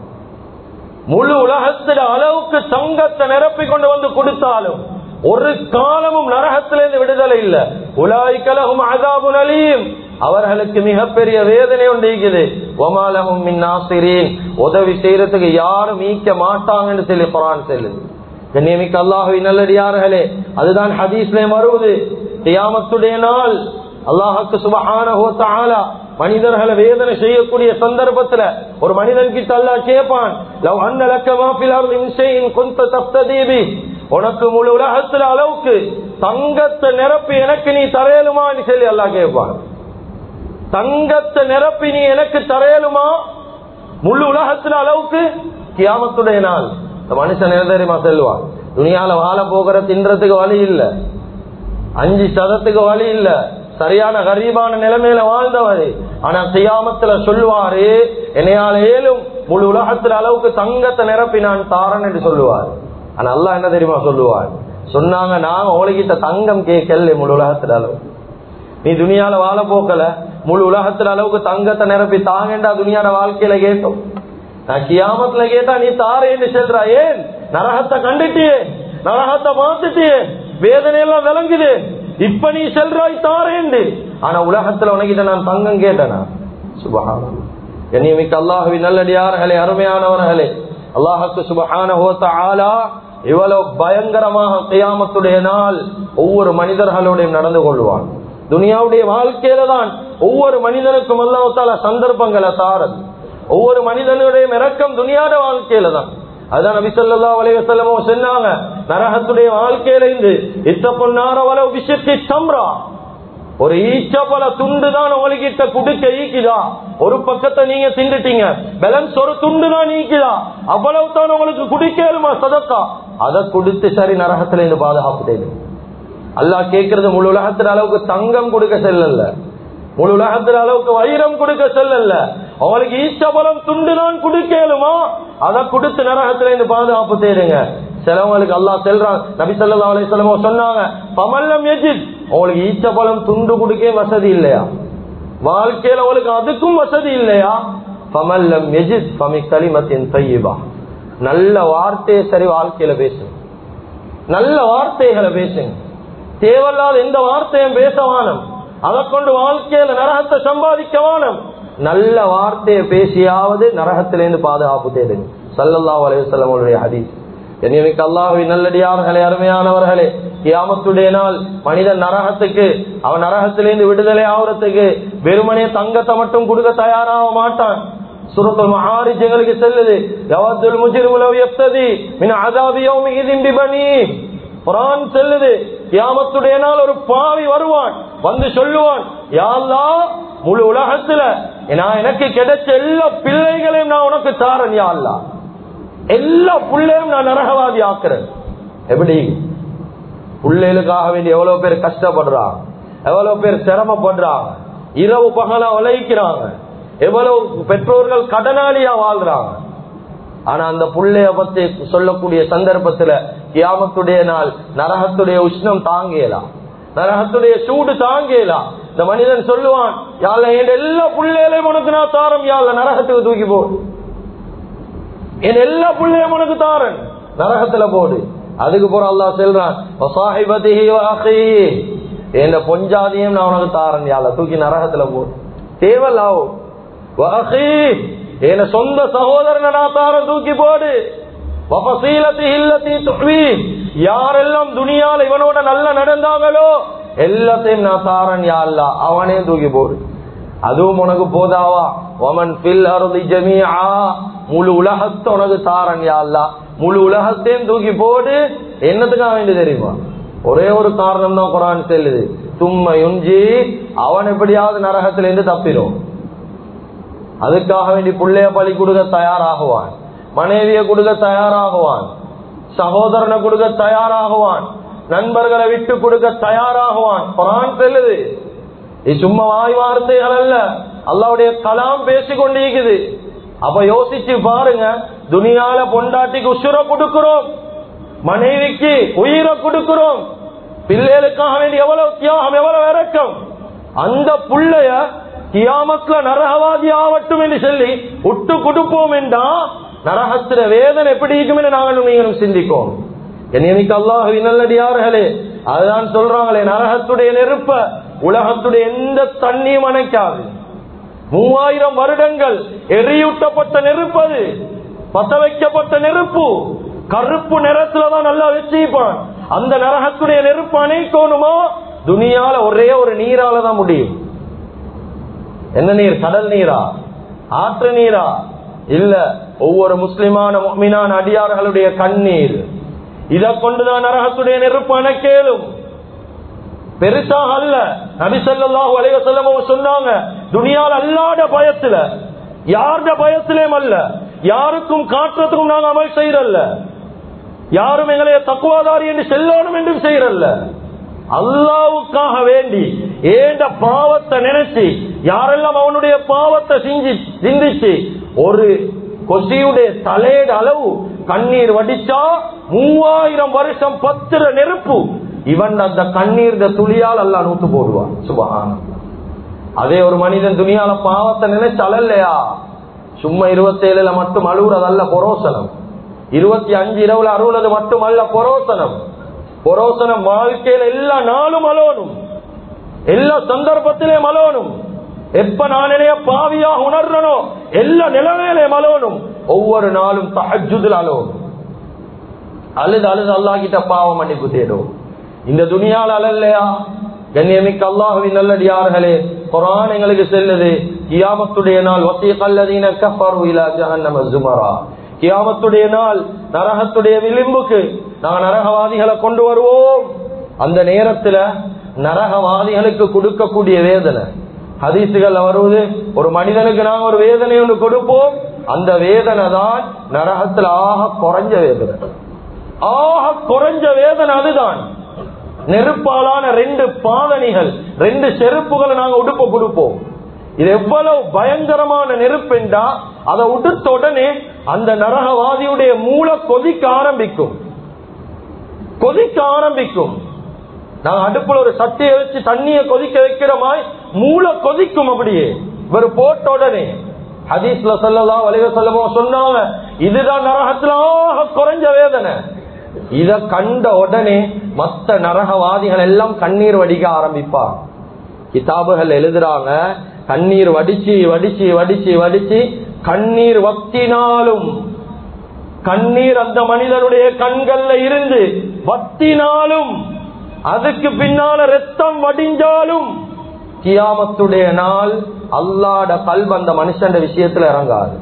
முழு உலகத்திட அளவுக்கு தங்கத்தை நிரப்பி கொண்டு வந்து கொடுத்தாலும் ஒரு காலமும் நரகத்திலிருந்து விடுதலை இல்ல உலாய் கலகும் அதாபு நலியும் அவர்களுக்கு மிகப்பெரிய வேதனை உண்டிக்குது ஒமாலகும் மின்னாசிரீன் உதவி செய்யறதுக்கு யாரும் மீக்க மாட்டாங்கன்னு சொல்லி குரான் செல்லுது கண்ணியமிக்க அல்லாஹுவின் நல்லடியார்களே அதுதான் ஹதீஸ்ல வருவது தியாமத்துடைய நாள் அல்லாஹுக்கு சுபஹான மனிதர்களை வேதனை செய்யக்கூடிய சந்தர்ப்பத்துல ஒரு மனிதன் கிட்ட அல்லா கேட்பான் லவ் அன்ன லக்கமா ஃபில் அர்தி மின் ஷைஇன் குன்த தஃப்ததீபி உனக்கு முழு உலகத்துல அளவுக்கு தங்கத்தை நிரப்பி எனக்கு நீ தரையலுமான்னு சொல்லி அல்லாஹ் கேட்பான் தங்கத்தை நிரப்பி நீ எனக்கு தரையலுமா முழு உலகத்துல அளவுக்கு கியாமத்துடைய நாள் இந்த மனுஷன் என்ன தெரியுமா செல்வான் துணியால வாழ போகிற தின்றதுக்கு வழி இல்ல அஞ்சு சதத்துக்கு வழி இல்ல சரியான கரீபான நிலைமையில வாழ்ந்தவர் ஆனா செய்யாமத்துல சொல்லுவாரு என்னையால ஏலும் முழு உலகத்துல அளவுக்கு தங்கத்தை நிரப்பி நான் தாரன் என்று சொல்லுவார் ஆனா அல்லா என்ன தெரியுமா சொல்லுவார் சொன்னாங்க நான் உலகிட்ட தங்கம் கேட்கல முழு உலகத்துல அளவு நீ துணியால வாழ போக்கல முழு உலகத்துல அளவுக்கு தங்கத்தை நிரப்பி தாங்கண்டா துணியாட வாழ்க்கையில கேட்டோம் நான் கியாமத்துல கேட்டா நீ தாரேன்னு சொல்றா ஏன் நரகத்தை கண்டுட்டியே நரகத்தை பார்த்துட்டியே வேதனை எல்லாம் விளங்குது இப்ப நீ செல்றாய் தாரேண்டு ஆனா உலகத்துல உனக்கிட்ட நான் தங்கம் கேட்டனா சுபகானம் கண்ணியமிக்க அல்லாஹுவி நல்லடியார்களே அருமையானவர்களே அல்லாஹுக்கு சுபகான ஆலா இவ்வளவு பயங்கரமாக கியாமத்துடைய நாள் ஒவ்வொரு மனிதர்களோடையும் நடந்து கொள்வான் துனியாவுடைய வாழ்க்கையில தான் ஒவ்வொரு மனிதனுக்கும் அல்லாஹால சந்தர்ப்பங்களை தாரது ஒவ்வொரு மனிதனுடைய இறக்கம் துனியாட வாழ்க்கையில தான் அதான் நபி சொல்லா வலைவசல்லமோ சொன்னாங்க நரகத்துடைய வாழ்க்கையில இருந்து இத்த பொன்னார வளவு விஷயத்தை சம்ரா ஒரு ஈச்ச பல துண்டு தான் உங்ககிட்ட குடுக்க ஈக்குதா ஒரு பக்கத்தை நீங்க திண்டுட்டீங்க பேலன்ஸ் ஒரு துண்டு தான் நீக்குதா அவ்வளவு தான் உங்களுக்கு குடிக்கலுமா சதக்கா அதை கொடுத்து சரி நரகத்துல இருந்து பாதுகாப்பு அல்லாஹ் கேட்கறது முழு உலகத்துல அளவுக்கு தங்கம் கொடுக்க செல்லல முழு உலகத்துல அளவுக்கு வைரம் கொடுக்க செல்லல அவங்களுக்கு ஈச்சபலம் துண்டு தான் குடுக்கலுமா அதை கொடுத்து நரகத்துல இருந்து பாதுகாப்பு தேடுங்க சிலவங்களுக்கு அல்லா செல்றான் நபி சொல்லா அலிஸ்லமோ சொன்னாங்க பமல்லம் எஜித் உங்களுக்கு ஈச்சபலம் துண்டு கொடுக்க வசதி இல்லையா வாழ்க்கையில அவளுக்கு அதுக்கும் வசதி இல்லையா பமல்லம் எஜித் பமி கலிமத்தின் தையபா நல்ல வார்த்தையை சரி வாழ்க்கையில பேசுங்க நல்ல வார்த்தைகளை பேசுங்க தேவையில்லாத எந்த வார்த்தையும் பேசவானம் அதை கொண்டு வாழ்க்கையில நரகத்தை சம்பாதிக்க வானம் நல்ல வார்த்தையை பேசியாவது நரகத்திலிருந்து பாதுகாப்பு தேடுங்க சல்லல்லா அலையுடைய ஹதீஸ் என்னைக்கு அல்லாஹுவின் நல்லடியார்களே அருமையானவர்களே கியாமத்துடைய நாள் மனிதன் நரகத்துக்கு அவன் நரகத்திலிருந்து விடுதலை ஆகுறதுக்கு வெறுமனே தங்கத்தை மட்டும் கொடுக்க தயாராக மாட்டான் சுரத்துல் மஹாரிஜ் எங்களுக்கு செல்லுது யவத்துல் முஜிர்முலவ் எப்ததி மின் அதாபி யௌமிஹிதின் பிபனி குரான் செல்லுது கியாமத்துடைய நாள் ஒரு பாவி வருவான் வந்து சொல்லுவான் யாழ்லா முழு உலகத்துல நான் எனக்கு கிடைச்ச எல்லா பிள்ளைகளையும் நான் உனக்கு தாரன் யாழ்லா எல்லா பிள்ளையும் நான் நரகவாதி ஆக்குறேன் எப்படி பிள்ளைகளுக்காக வேண்டி எவ்வளவு பேர் கஷ்டப்படுறாங்க எவ்வளவு பேர் சிரமப்படுறாங்க இரவு பகலா உழைக்கிறாங்க எவ்வளவு பெற்றோர்கள் கடனாளியா வாழ்றாங்க ஆனா அந்த புள்ளைய பத்தி சொல்லக்கூடிய சந்தர்ப்பத்துல கியாமத்துடைய நாள் நரகத்துடைய உஷ்ணம் தாங்கலாம் நரகத்துடைய சூடு தாங்கலாம் இந்த மனிதன் சொல்லுவான் யாழ்ல என் எல்லா புள்ளைகளையும் உனக்கு நான் தாரம் யாழ்ல நரகத்துக்கு தூக்கி போடு என் எல்லா பிள்ளையும் உனக்கு தாரன் நரகத்துல போடு அதுக்கு போற அல்லாஹ் செல்றான் வசாஹிபதிஹி வஅഖீஹி என்ற பொஞ்சாதியும் நான் உனக்கு தாரன் யால தூக்கி நரகத்துல போ தேவலாவோ வஅഖீ என சொந்த சகோதரனை நான் தாரன் தூக்கி போடு வஃபசீலத்திஹி அல்லதி துஹ்வி யாரெல்லாம் துனியால இவனோட நல்ல நடந்தாங்களோ எல்லாத்தையும் நான் தாரன் யா அல்லாஹ் அவனே தூக்கி போடு அதுவும் உனக்கு போதாவா ஒமன் பில் அருதி ஜமீஆ முழு உலகத்தை உனக்கு தாரன் யா அல்லாஹ் முழு உலகத்தையும் தூக்கி போடு என்னத்துக்காக வேண்டி தெரியுமா ஒரே ஒரு காரணம் தான் குரான் செல்லுது தும்ம யுஞ்சி அவன் எப்படியாவது நரகத்திலிருந்து தப்பிடும் அதுக்காக வேண்டி பிள்ளைய பலி கொடுக்க தயாராகுவான் மனைவியை கொடுக்க தயாராகுவான் சகோதரனை கொடுக்க தயாராகுவான் நண்பர்களை விட்டு கொடுக்க தயாராகுவான் குரான் செல்லுது இது சும்மா வாய் வார்த்தைகள் அல்ல அல்லாவுடைய கலாம் பேசிக் கொண்டிருக்குது அப்ப யோசிச்சு பாருங்க துனியால பொண்டாட்டிக்கு உசுர கொடுக்கிறோம் மனைவிக்கு உயிரை கொடுக்கிறோம் பிள்ளைகளுக்காக வேண்டி எவ்வளவு தியாகம் எவ்வளவு இறக்கம் அந்த புள்ளைய கியாமத்துல நரகவாதி ஆவட்டும் என்று சொல்லி விட்டு கொடுப்போம் என்றா நரகத்திர வேதனை எப்படி இருக்கும் என்று நாங்களும் நீங்களும் சிந்திக்கோம் என்னைக்கு அல்லாஹுவின் நல்லடியார்களே அதுதான் சொல்றாங்களே நரகத்துடைய நெருப்ப உலகத்துடைய எந்த தண்ணியும் அணைக்காது மூவாயிரம் வருடங்கள் எரியூட்டப்பட்ட நெருப்பு அது பத்த வைக்கப்பட்ட நெருப்பு கருப்பு நிறத்துல தான் நல்லா வச்சிருப்பான் அந்த நரகத்துடைய நெருப்பு அணைக்கணுமோ துனியால ஒரே ஒரு நீரால தான் முடியும் என்ன நீர் கடல் நீரா ஆற்று நீரா இல்ல ஒவ்வொரு முஸ்லிமான மீனான அடியார்களுடைய கண்ணீர் இதை கொண்டுதான் நரகத்துடைய நெருப்பு அணைக்கேலும் பெருசாக அல்ல நபிசல்லாஹு அலைவசல்லம் சொன்னாங்க துனியால் அல்லாத பயத்துல யாருடைய பயத்திலேயும் அல்ல யாருக்கும் காட்டுறதுக்கும் நாங்க அமல் செய்யறல்ல யாரும் எங்களைய தக்குவாதாரி என்று செல்லணும் என்றும் செய்யறல்ல அல்லாவுக்காக வேண்டி ஏண்ட பாவத்தை நினைச்சு யாரெல்லாம் அவனுடைய பாவத்தை சிந்தி சிந்திச்சு ஒரு கொசியுடைய தலையீடு அளவு கண்ணீர் வடிச்சா மூவாயிரம் வருஷம் பத்திர நெருப்பு இவன் அந்த கண்ணீர் துளியால் அல்ல நூத்து போடுவான் சுபகான அதே ஒரு மனிதன் துணியால பாவத்தை நினைச்சு அழலையா சும்மா இருபத்தி ஏழுல மட்டும் அழுகுறதல்ல பொரோசனம் இருபத்தி அஞ்சு இரவுல அறுபது மட்டும் அல்ல பொரோசனம் பொரோசனம் வாழ்க்கையில எல்லா நாளும் அலோனும் எல்லா சந்தர்ப்பத்திலேயும் அலோனும் எப்ப நான் நினைய பாவியா உணர்றனோ எல்லா நிலைமையிலையும் அலோனும் ஒவ்வொரு நாளும் தஹஜுதில் அலோனும் அழுது அழுது அல்லாஹிட்ட பாவம் மன்னிப்பு தேடும் இந்த துணியால் அழல்லையா கண்ணியமிக்க அல்லாஹுவின் நல்லடியார்களே குரான் எங்களுக்கு செல்லுது கியாமத்துடைய நாள் வசிய கல்லதீன கஃபரு இலா ஜஹன்னம ஜுமரா கியாமத்துடைய நாள் நரகத்துடைய விளிம்புக்கு நாங்கள் நரகவாதிகளை கொண்டு வருவோம் அந்த நேரத்துல நரகவாதிகளுக்கு கொடுக்கக்கூடிய வேதனை ஹதீசுகள் வருவது ஒரு மனிதனுக்கு நாங்கள் ஒரு வேதனை ஒன்று கொடுப்போம் அந்த வேதனை தான் நரகத்தில் ஆக குறைஞ்ச வேதனை ஆக குறைஞ்ச வேதனை அதுதான் நெருப்பாலான ரெண்டு பாதணிகள் ரெண்டு செருப்புகளை நாங்க உடுப்ப கொடுப்போம் இது எவ்வளவு பயங்கரமான நெருப்பு என்றா அதை உடுத்த உடனே அந்த நரகவாதியுடைய மூளை கொதிக்க ஆரம்பிக்கும் கொதிக்க ஆரம்பிக்கும் நாங்க அடுப்புல ஒரு சட்டியை வச்சு தண்ணியை கொதிக்க வைக்கிற மாதிரி மூளை கொதிக்கும் அப்படியே இவர் போட்ட உடனே ஹதீஸ்ல சொல்லலாம் வலிவ சொல்லமோ சொன்னாங்க இதுதான் நரகத்துல ஆக குறைஞ்ச வேதனை இத கண்ட உடனே மத்த நரகவாதிகள் எல்லாம் கண்ணீர் வடிக்க ஆரம்பிப்பார் கிதாபுகள் எழுதுறாங்க கண்ணீர் வடிச்சு வடிச்சு வடிச்சு வடிச்சு கண்ணீர் வத்தினாலும் கண்ணீர் அந்த மனிதனுடைய கண்கள்ல இருந்து வத்தினாலும் அதுக்கு பின்னால ரத்தம் வடிஞ்சாலும் கியாமத்துடைய நாள் அல்லாட கல்வ அந்த மனுஷன் விஷயத்துல இறங்காது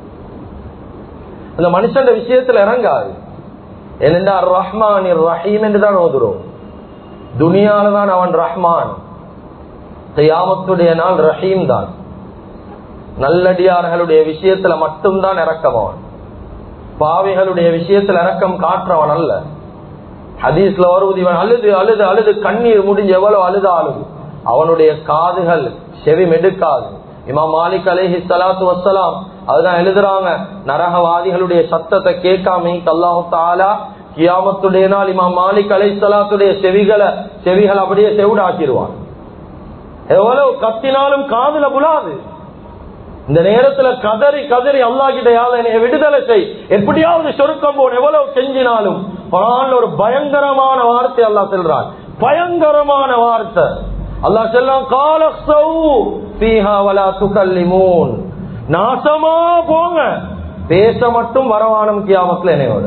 அந்த மனுஷன் விஷயத்துல இறங்காது ஏனென்றா ரஹ்மான் ரஹீம் என்று தான் ஓதுறோம் துனியால தான் அவன் ரஹ்மான் தியாமத்துடைய நாள் ரஹீம் தான் நல்லடியார்களுடைய விஷயத்துல மட்டும்தான் இறக்கமவன் பாவிகளுடைய விஷயத்துல இறக்கம் காட்டுறவன் அல்ல ஹதீஸ்ல வருவது இவன் அழுது அழுது அழுது கண்ணீர் முடிஞ்சு எவ்வளவு அழுதாலும் அவனுடைய காதுகள் செவி மெடுக்காது இமாம் மாலிக் அலேஹி சலாத்து வசலாம் அதுதான் எழுதுறாங்க நரகவாதிகளுடைய சத்தத்தை கேட்காம அல்லாஹு தாலா கியாமத்துடைய நாள் இமாம் மாலிக் அலை சலாத்துடைய செவிகளை செவிகள் அப்படியே செவிடாக்கிடுவான் எவ்வளவு கத்தினாலும் காதுல புலாது இந்த நேரத்துல கதறி கதறி அல்லா கிட்ட யாத என்னைய விடுதலை செய் எப்படியாவது சொருக்கம் போன் எவ்வளவு செஞ்சினாலும் குரான்ல ஒரு பயங்கரமான வார்த்தை அல்லாஹ் சொல்றான் பயங்கரமான வார்த்தை அல்லாஹ் சொல்றான் காலக்ஸௌ ஃபீஹா வலா துகல்லிமூன் நாசமா போங்க பேச மட்டும் வரவானம் கியாமத்துல என்னையோட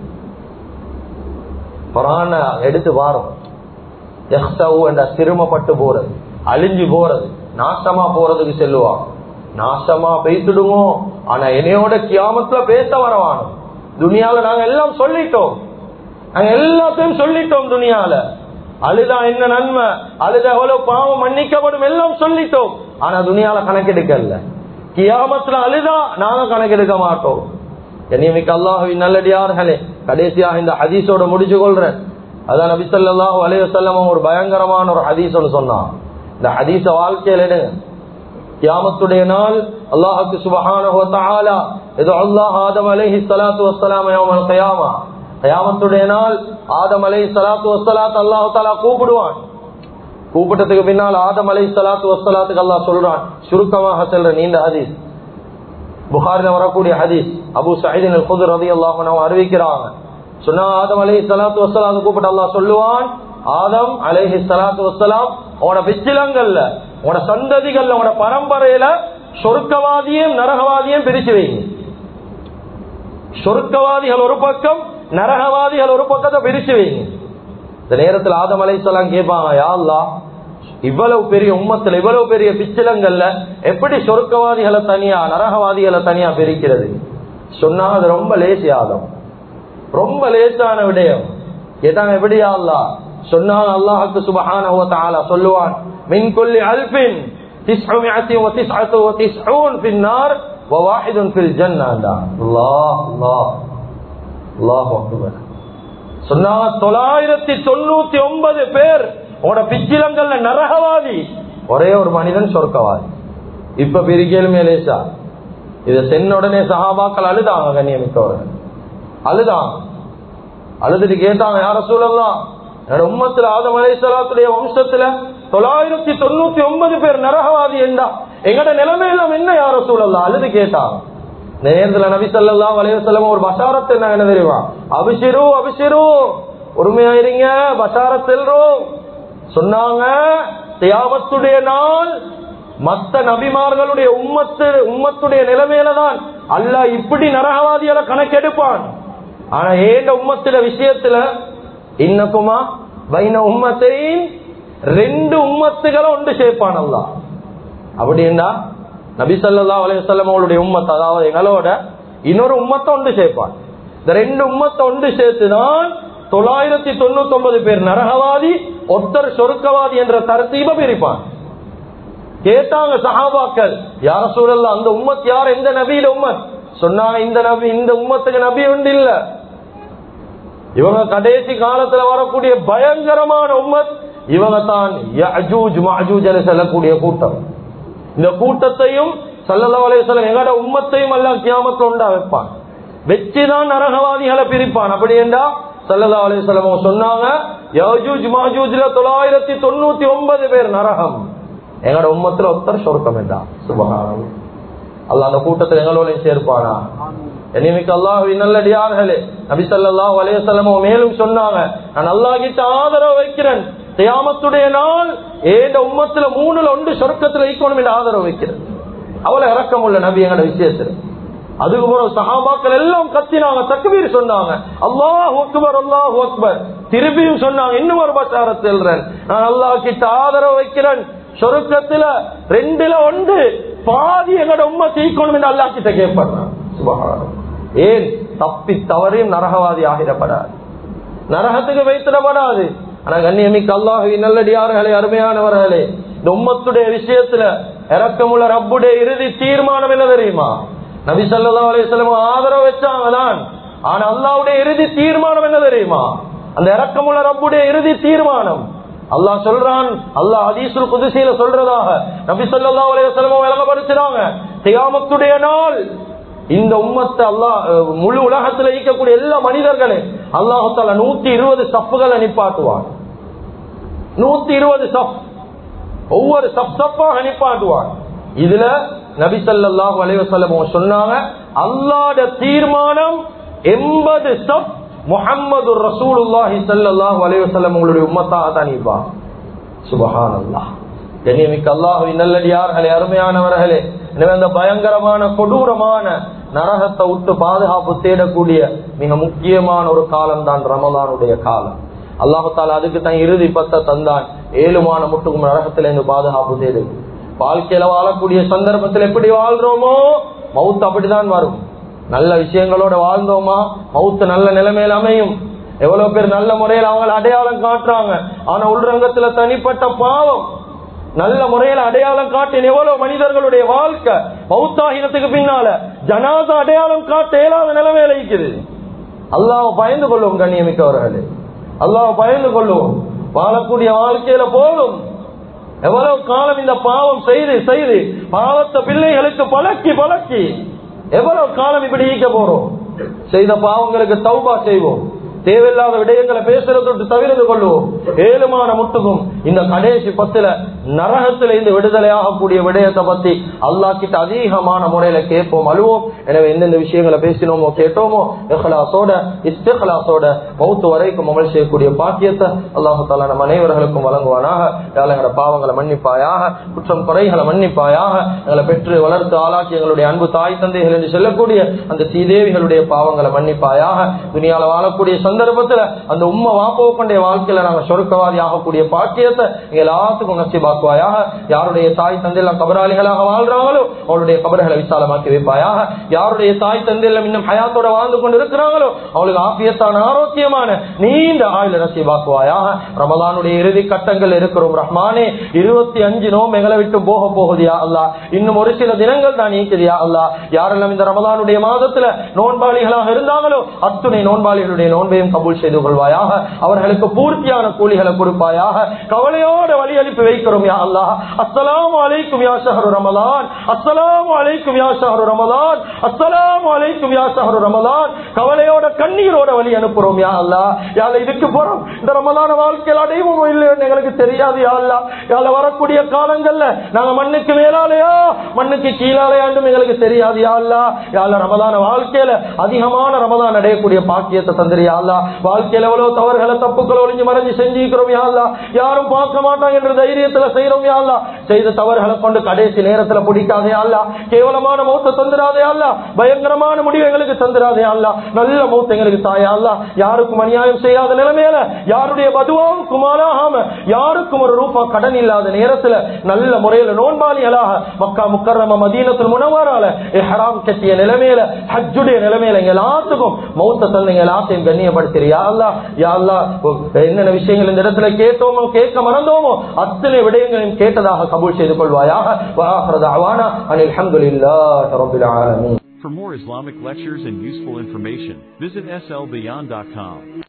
குரான எடுத்து வாரம் என்ற சிறுமப்பட்டு போறது அழிஞ்சு போறது நாசமா போறதுக்கு செல்லுவான் நாசமா பேசிடுமோ ஆனா என்னையோட கியாமத்துல பேச வரவானோம் துனியால நாங்க எல்லாம் சொல்லிட்டோம் நாங்க எல்லாத்தையும் சொல்லிட்டோம் துனியால அழுதா என்ன நன்மை அழுத எவ்வளவு பாவம் மன்னிக்கப்படும் எல்லாம் சொல்லிட்டோம் ஆனா துனியால கணக்கெடுக்கல கியாமத்துல அழுதா நாங்க கணக்கெடுக்க மாட்டோம் கண்ணியமிக்க அல்லாஹுவின் நல்லடியார்களே கடைசியாக இந்த ஹதீஸோட முடிச்சு கொள்றேன் அதான் நபி ஸல்லல்லாஹு அலைஹி வஸல்லம் ஒரு பயங்கரமான ஒரு ஹதீஸ் ஒன்று சொன்னான் இந்த ஹதீஸ வாழ்க்கையில எடுங்க கியாமத்துடைய நாள் அல்லாஹுக்கு சுபஹானஹு வ தஆலா இது அல்லாஹ் ஆதம் அலைஹி ஸலாத்து வஸ்ஸலாம் யௌமல் கியாமா கியாமத்துடைய நாள் ஆதம் அலைஹி ஸலாத்து வஸ்ஸலாத் அல்லாஹ் தஆலா கூப்பிடுவான் கூப்பிட்டதுக்கு பின்னால் ஆதம் அலைஹி ஸலாத்து வஸ்ஸலாத்துக்கு அல்லாஹ் சொல்றான் சுருக்கமாக சொல்ற நீண்ட ஹதீஸ் புகாரில வரக்கூடிய ஹதீஸ் அபு சஹீதின் அல் குதுர் ரலியல்லாஹு அன்ஹு அறிவிக்கிறாங்க சொன்னா ஆதம் அலைஹி ஸலாத்து வஸ்ஸலாம் கூப்பிட்டு அல்லாஹ் சொல்லுவான் ஆதம் அலைஹி ஸலாத்து வஸ்ஸலாம் உன பிச்சிலங்கள்ல உன சந்ததிகள்ல உன பரம்பரையில சொர்க்கவாதியும் நரகவாதியும் பிரிச்சு வைங்க சொர்க்கவாதிகள் ஒரு பக்கம் நரகவாதிகள் ஒரு பக்கத்தை பிரிச்சு வைங்க இந்த நேரத்தில் ஆதம் அலைஹிஸ்ஸலாம் கேட்பாங்க யா அல்லாஹ் இவ்வளவு பெரிய உம்மத்துல இவ்வளவு பெரிய பிச்சிலங்கள்ல எப்படி சொர்க்கவாதிகளை தனியா நரகவாதிகளை தனியா பிரிக்கிறது சொன்னா அது ரொம்ப லேசி ஆதம் ரொம்ப லேசான விடயம் கேட்டாங்க எப்படியா அல்லா சொன்னாங்க அல்லாஹுக்கு சுபஹானஹு வ தஆலா சொல்லுவான் மின் குல்லி அல்ஃபின் திஸ்உமியத்தி வ திஸ்அத்து வ திஸ்ஊன் ஃபின் நார் வ வாஹிதுன் ஃபில் ஜன்னah அல்லாஹ் அல்லாஹ் அல்லாஹு அக்பர் சொன்னாங்க தொள்ளாயிரத்தி தொண்ணூத்தி ஒன்பது பேர் உங்களோட பிச்சிலங்கள்ல நரகவாதி ஒரே ஒரு மனிதன் சொர்க்கவாதி இப்ப பிரிக்கலும் மேலேசா இத சென்ன உடனே சஹாபாக்கள் அழுதாங்க கண்ணியமிக்கவர்கள் அழுதாங்க அழுதுட்டு கேட்டாங்க யார சூழல்லாம் என்னோட உம்மத்துல ஆதம் அலைசலாத்துடைய வம்சத்துல தொள்ளாயிரத்தி தொண்ணூத்தி ஒன்பது பேர் நரகவாதி என்றா எங்கட நிலைமையெல்லாம் என்ன யார சூழல்லாம் அழுது கேட்டாங்க நேரத்துல நபி சல்லா வலைவசல்லம் ஒரு பசாரத்தை என்ன என்ன தெரியுமா அபிஷிரு அபிஷிரு உரிமையா இருங்க பசாரத் செல்றோம் சொன்னாங்க தியாமத்துடைய நாள் மத்த நபிமார்களுடைய உம்மத்து உம்மத்துடைய நிலைமையில தான் அல்லாஹ் இப்படி நரகவாதிகளை கணக்கெடுப்பான் ஆனா ஏண்ட உம்மத்துல விஷயத்துல இன்னக்குமா வைன உம்மத்தையும் ரெண்டு உம்மத்துகளை ஒன்று சேர்ப்பான் அல்லா அப்படின்னா நபி சல்லா அலையம் அவளுடைய உம்மத் அதாவது எங்களோட இன்னொரு உம்மத்தை ஒன்று சேர்ப்பான் இந்த ரெண்டு உம்மத்தை ஒன்று சேர்த்துதான் தொள்ளாயிரத்தி தொண்ணூத்தி ஒன்பது பேர் நரகவாதி ஒத்தர் சொருக்கவாதி என்ற தரத்தீப பிரிப்பான் கேட்டாங்க சஹாபாக்கள் யார சூழல்ல அந்த உம்மத் யார் எந்த நபியில உம்மத் சொன்னாங்க இந்த நபி இந்த உம்மத்துக்கு நபி உண்டு இல்ல இவங்க கடைசி காலத்துல வரக்கூடிய பயங்கரமான உம்மத் இவங்க தான் யஜூஜ் மஜூஜ் என செல்லக்கூடிய கூட்டம் இந்த கூட்டத்தையும் சல்லல்லா அலையம் எங்கட உம்மத்தையும் எல்லாம் கியாமத்துல உண்டா வைப்பான் வச்சுதான் நரகவாதிகளை பிரிப்பான் அப்படி என்றா சல்லல்லா அலையம் சொன்னாங்க யஜூஜ் மஜூஜ்ல தொள்ளாயிரத்தி தொண்ணூத்தி ஒன்பது பேர் நரகம் எங்கட உம்மத்துல ஒருத்தர் சொர்க்கம் என்றா சுபகாரம் அல்ல அந்த கூட்டத்தில் எங்களோடையும் சேர்ப்பானா என்னைக்கு அல்லாஹ் நல்லடியார்களே நபி ஸல்லல்லாஹு அலைஹி வஸல்லம் மேலும் சொன்னாங்க நான் அல்லாஹ் கிட்ட ஆதரவு வைக்கிறேன் தியாமத்துடைய நாள் ஏண்ட உம்மத்துல மூணுல ஒன்று சொர்க்கத்துல வைக்கணும் என்று ஆதரவு வைக்கிறேன் அவ்வளவு இறக்கம் உள்ள நபி எங்கட விஷயத்துல அதுக்கப்புறம் சஹாபாக்கள் எல்லாம் கத்தினாங்க தக்பீர் சொன்னாங்க அல்லாஹ் அக்பர் அல்லாஹ் அக்பர் திருப்பியும் சொன்னாங்க இன்னும் ஒரு பச்சாரத் செல்றேன் நான் அல்லாஹ் கிட்ட ஆதரவு வைக்கிறேன் சொருக்கத்துல ரெண்டுல ஒன்று பாதி எங்கட உண்மை தீக்கணும் என்று அல்லா கிட்ட கேட்பாங்க ஏன் தப்பி தவறையும் நரகவாதி ஆகிடப்படாது நரகத்துக்கு வைத்திடப்படாது ஆனா கண்ணியமிக்க அல்லாஹி நல்லடியார்களே அருமையானவர்களே இந்த உம்மத்துடைய விஷயத்துல இறக்கமுள்ள ரப்புடைய இறுதி தீர்மானம் என்ன தெரியுமா நபி சல்லா அலிஸ்லம் ஆதரவு வச்சாங்கதான் ஆனா அல்லாவுடைய இறுதி தீர்மானம் என்ன தெரியுமா அந்த இறக்கமுள்ள ரப்புடைய இறுதி தீர்மானம் அல்லாஹ் சொல்றான் அல்லாஹ் ஹதீசுல் குதிசையில சொல்றதாக நபி சொல்லா அலையம் விளங்கப்படுத்துறாங்க தியாமத்துடைய நாள் இந்த உம்மத்தை அல்லாஹ் முழு உலகத்துல ஈக்கக்கூடிய எல்லா மனிதர்களையும் அல்லாஹால நூத்தி இருபது சப்புகளை நிப்பாட்டுவான் நூத்தி இருபது சப் ஒவ்வொரு சப் சப்பாக நிப்பாட்டுவான் இதுல நபி சல்லாஹு அலைவசல்லம் சொன்னாங்க அல்லாட தீர்மானம் எண்பது சப் முஹம்மது ரசூலுல்லாஹி ஸல்லல்லாஹு அலைஹி வஸல்லம் உங்களுடைய உம்மத்தாக தான் இருப்பான் சுபஹானல்லாஹ் கண்ணியமிக்க அல்லாஹுவின் நல்லடியார்களே அருமையானவர்களே எனவே அந்த பயங்கரமான கொடூரமான நரகத்தை விட்டு பாதுகாப்பு தேடக்கூடிய மிக முக்கியமான ஒரு காலம் தான் ரமலானுடைய காலம் அல்லாஹால அதுக்கு தான் இறுதி பத்தை தந்தான் ஏழுமான முட்டுக்கும் நரகத்துல இருந்து பாதுகாப்பு தேடு வாழ்க்கையில வாழக்கூடிய சந்தர்ப்பத்தில் எப்படி வாழ்றோமோ மவுத்து அப்படிதான் வரும் நல்ல விஷயங்களோட வாழ்ந்தோமா மவுத்து நல்ல நிலைமையில அமையும் எவ்வளவு பேர் நல்ல முறையில் அவங்களை அடையாளம் காட்டுறாங்க ஆனா உள்ரங்கத்துல தனிப்பட்ட பாவம் நல்ல முறையில அடையாளம் காட்டின எவ்வளவு மனிதர்களுடைய வாழ்க்கை மௌத்தாகினத்துக்கு பின்னால ஜனாத அடையாளம் காட்ட இயலாத நிலைமையில இருக்குது அல்லாஹ் பயந்து கொள்ளும் கண்ணியமிக்கவர்களே அல்லாஹ் பயந்து கொள்ளுவோம் வாழக்கூடிய வாழ்க்கையில போதும் எவ்வளவு காலம் இந்த பாவம் செய்து செய்து பாவத்தை பிள்ளைகளுக்கு பழக்கி பழக்கி எவ்வளவு காலம் இப்படி ஈக்க போறோம் செய்த பாவங்களுக்கு தௌபா செய்வோம் தேவையில்லாத விடயங்களை பேசுறதோட்டு தவிர்த்து கொள்வோம் ஏழுமான முட்டுக்கும் இந்த கடைசி பத்துல நரகத்தில இருந்து விடுதலை ஆகக்கூடிய விடயத்தை பத்தி அல்லா கிட்ட அதிகமான முறையில கேட்போம் அழுவோம் எனவே எந்தெந்த விஷயங்களை பேசினோமோ கேட்டோமோ இஹ்லாசோட இஸ்திஹலாசோட மௌத்து வரைக்கும் அமல் செய்யக்கூடிய பாக்கியத்தை அல்லாஹு தாலா நம் அனைவர்களுக்கும் வழங்குவானாக எங்களோட பாவங்களை மன்னிப்பாயாக குற்றம் குறைகளை மன்னிப்பாயாக எங்களை பெற்று வளர்த்து ஆளாக்கி எங்களுடைய அன்பு தாய் தந்தைகள் என்று சொல்லக்கூடிய அந்த சீதேவிகளுடைய பாவங்களை மன்னிப்பாயாக துணியால வாழக்கூடிய சந்தர்ப்பத்துல அந்த உண்மை வாப்போ கொண்டைய வாழ்க்கையில நாங்க சொருக்கவாதி ஆகக்கூடிய பாக்கியத்தை எங்க எல்லாத்துக்கும் நசிபாக்குவாயாக யாருடைய தாய் தந்தையெல்லாம் கபராளிகளாக வாழ்றாங்களோ அவளுடைய கபர்களை விசாலமாக்கி வைப்பாயாக யாருடைய தாய் தந்தையெல்லாம் இன்னும் ஹயாத்தோட வாழ்ந்து கொண்டு இருக்கிறாங்களோ அவளுக்கு ஆபியத்தான ஆரோக்கியமான நீண்ட ஆயுள் நசிபாக்குவாயாக ரமலானுடைய இறுதி கட்டங்கள் இருக்கிறோம் ரஹ்மானே இருபத்தி அஞ்சு நோம் எங்களை விட்டு போக போகுதியா அல்லா இன்னும் ஒரு சில தினங்கள் தான் நீக்குதியா அல்லா யாரெல்லாம் இந்த ரமலானுடைய மாதத்துல நோன்பாளிகளாக இருந்தாங்களோ அத்துணை நோன்பாளிகளுடைய நோன்பையும் கபூல் செய்து கொள்வாயாக அவர்களுக்கு பூர்த்தியான கூலிகளை கொடுப்பாயாக கவலையோட வழி அனுப்பி வைக்கிறோம் யா அல்லா அஸ்ஸலாமு அலைக்கும் யா ஷஹரு ரமலான் அஸ்ஸலாமு அலைக்கும் யா ஷஹரு ரமலான் அஸ்ஸலாமு அலைக்கும் யா ஷஹரு ரமலான் கவலையோட கண்ணீரோட வழி அனுப்புறோம் யா அல்லா யால இதுக்கு போறோம் இந்த ரமலான வாழ்க்கையில் அடைவோமோ இல்லையோன்னு எங்களுக்கு தெரியாது யா அல்லா யால வரக்கூடிய காலங்கள்ல நாங்க மண்ணுக்கு மேலாலையா மண்ணுக்கு கீழாலையாண்டும் எங்களுக்கு தெரியாது யா அல்லா யால ரமலான வாழ்க்கையில அதிகமான ரமலான் அடையக்கூடிய பாக்கியத்தை தந்திரியா அல்லா வாழ்க்கையில எவ்வளவு தவறுகளை தப்புக்களை ஒளிஞ்சு மறைஞ்சு செஞ்சுக்கிறோம் யா அல்லா யாரும் பார்க்க மாட்டாங்க என்ற தைரியத்துல செய்யறோம் யா அல்லா செய்த தவறுகளை கொண்டு கடைசி நேரத்துல பிடிக்காதே அல்லா கேவலமான மௌத்த தந்துடாதே அல்லா பயங்கரமான முடிவு எங்களுக்கு தந்துடாதே அல்லா நல்ல மௌத்த எங்களுக்கு தாயா அல்லா யாருக்கும் அநியாயம் செய்யாத நிலைமையில யாருடைய பதுவாவும் குமாராகாம யாருக்கும் ஒரு ரூபா கடன் இல்லாத நேரத்துல நல்ல முறையில நோன்பாளிகளாக மக்கா முக்கரம மதீனத்தில் முனவரால ஹராம் கட்டிய நிலைமையில ஹஜ்ஜுடைய நிலைமையில எங்க எல்லாத்துக்கும் மௌத்த தந்தங்க எல்லாத்தையும் கண்ணியப்படுத்துறியா அல்லா யா அல்லா என்னென்ன விஷயங்கள் இந்த இடத்துல கேட்டோமோ கேட்க மறந்தோமோ அத்தனை விடயங்களையும் கேட்டதாக கபூல் செய்து கொள்வாயாக வாஹரது அவானா அனில் அல்ஹம்துலில்லாஹி ரப்பில் ஆலமீன் For more Islamic lectures and useful information, visit slbeyond.com.